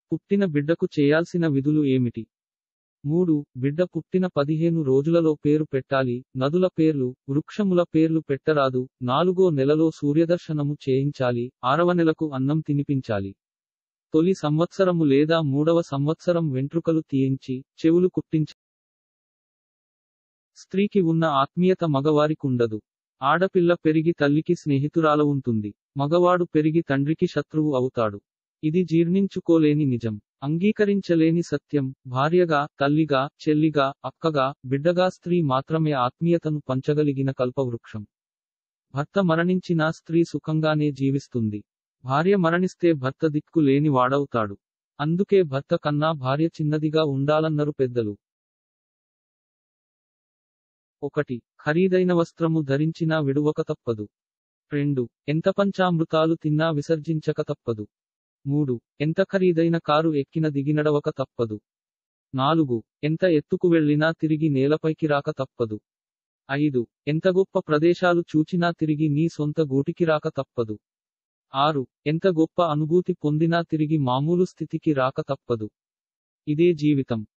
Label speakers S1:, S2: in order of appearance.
S1: పుట్టిన బిడ్డకు చేయాల్సిన విధులు ఏమిటి మూడు బిడ్డ పుట్టిన పదిహేను రోజులలో పేరు పెట్టాలి నదుల పేర్లు వృక్షముల పేర్లు పెట్టరాదు నాలుగో నెలలో సూర్యదర్శనము చేయించాలి ఆరవ నెలకు అన్నం తినిపించాలి తొలి సంవత్సరము లేదా మూడవ సంవత్సరం వెంట్రుకలు తీయించి చెవులు కుట్టించ స్త్రీకి ఉన్న ఆత్మీయత మగవారికుండదు ఆడపిల్ల పెరిగి తల్లికి స్నేహితురాల ఉంటుంది మగవాడు పెరిగి తండ్రికి శత్రువు అవుతాడు ఇది జీర్ణించుకోలేని నిజం అంగీకరించలేని సత్యం భార్యగా తల్లిగా చెల్లిగా అక్కగా బిడ్డగా స్త్రీ మాత్రమే ఆత్మీయతను పంచగలిగిన కల్పవృక్షం భర్త మరణించినా స్త్రీ సుఖంగానే జీవిస్తుంది భార్య మరణిస్తే భర్త దిక్కు లేని వాడవుతాడు అందుకే భర్త కన్నా భార్య చిన్నదిగా ఉండాలన్నరు పెద్దలు ఒకటి ఖరీదైన వస్త్రము ధరించినా విడువక తప్పదు రెండు ఎంత పంచామృతాలు తిన్నా విసర్జించక తప్పదు మూడు ఎంత ఖరీదైన కారు ఎక్కిన దిగినడవక తప్పదు నాలుగు ఎంత ఎత్తుకు వెళ్ళినా తిరిగి నేలపైకి రాక తప్పదు ఐదు ఎంత గొప్ప ప్రదేశాలు చూచినా తిరిగి నీ సొంత గూటికి రాక తప్పదు ఆరు ఎంత గొప్ప అనుభూతి పొందినా తిరిగి మామూలు స్థితికి రాక తప్పదు ఇదే జీవితం